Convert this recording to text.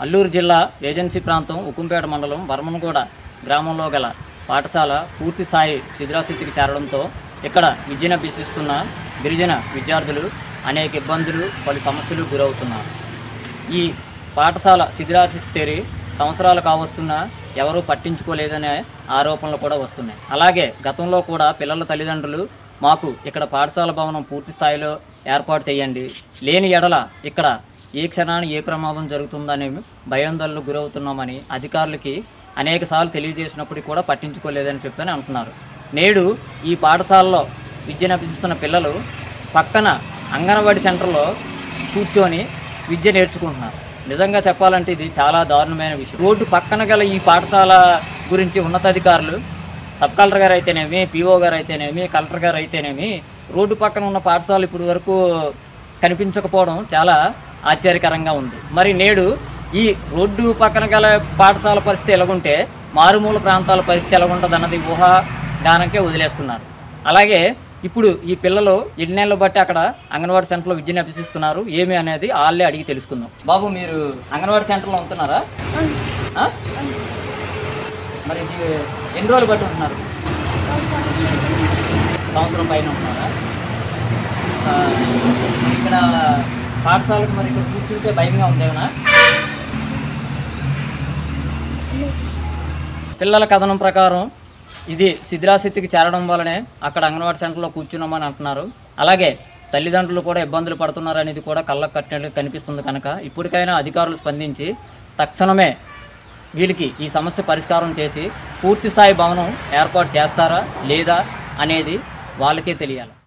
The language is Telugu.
అల్లూరు జిల్లా ఏజెన్సీ ప్రాంతం ఉక్కుంపేట మండలం వర్మనగూడ గ్రామంలో గల పాఠశాల పూర్తి స్థాయి శిథిరాస్థితికి చేరడంతో ఇక్కడ విద్యను అభ్యసిస్తున్న గిరిజన విద్యార్థులు అనేక ఇబ్బందులు పలు సమస్యలు గురవుతున్నారు ఈ పాఠశాల శిథిరాస్థితి చేరి సంవత్సరాలు కావస్తున్నా ఎవరూ పట్టించుకోలేదనే ఆరోపణలు కూడా వస్తున్నాయి అలాగే గతంలో కూడా పిల్లల తల్లిదండ్రులు మాకు ఇక్కడ పాఠశాల భవనం పూర్తి స్థాయిలో ఏర్పాటు చేయండి లేని ఎడల ఇక్కడ ఏ క్షణాన్ని ఏ ప్రమాదం జరుగుతుందని భయాందోళనకు గురవుతున్నామని అధికారులకి అనేక సార్లు తెలియజేసినప్పటికీ కూడా పట్టించుకోలేదని చెప్పని అంటున్నారు నేడు ఈ పాఠశాలలో విద్యను అభ్యసిస్తున్న పిల్లలు పక్కన అంగన్వాడీ సెంటర్లో కూర్చొని విద్య నేర్చుకుంటున్నారు నిజంగా చెప్పాలంటే ఇది చాలా దారుణమైన విషయం రోడ్డు పక్కన గల ఈ పాఠశాల గురించి ఉన్నతాధికారులు సబ్ కలెక్టర్ గారు అయితేనేమి పిఓ గారు అయితేనేమి కలెక్టర్ గారు అయితేనేమి రోడ్డు పక్కన ఉన్న పాఠశాల ఇప్పుడు వరకు కనిపించకపోవడం చాలా ఆశ్చర్యకరంగా ఉంది మరి నేడు ఈ రోడ్డు పక్కన గల పాఠశాల పరిస్థితి ఎలాగుంటే మారుమూల ప్రాంతాల పరిస్థితి ఎలాగుంటుంది అన్నది ఊహాగానంకే వదిలేస్తున్నారు అలాగే ఇప్పుడు ఈ పిల్లలు ఎన్ని నెలలు బట్టి అక్కడ అంగన్వాడీ సెంటర్లో విద్యను అభ్యసిస్తున్నారు ఏమి అనేది వాళ్ళే అడిగి తెలుసుకుందాం బాబు మీరు అంగన్వాడీ సెంటర్లో ఉంటున్నారా ఆ? మరి ఇది ఎన్ని రోజులు బట్టి ఉంటున్నారు సంవత్సరం పైన ఉంటున్నారా ఆ, మరి ఇక్కడ పాఠశాలకు మరి ఇక్కడ కూర్చుంటే భయంగా ఉందేమన్నా పిల్లల కథనం ప్రకారం ఇది శిథిరాస్థితికి చేరడం వల్లనే అక్కడ అంగన్వాడీ సెంటర్లో కూర్చున్నామని అంటున్నారు అలాగే తల్లిదండ్రులు కూడా ఇబ్బందులు పడుతున్నారు అనేది కూడా కళ్ళకు కట్టినట్లు కనిపిస్తుంది కనుక ఇప్పటికైనా అధికారులు స్పందించి తక్షణమే వీళ్ళకి ఈ సమస్య పరిష్కారం చేసి పూర్తి స్థాయి భవనం ఏర్పాటు చేస్తారా లేదా అనేది వాళ్ళకే తెలియాలి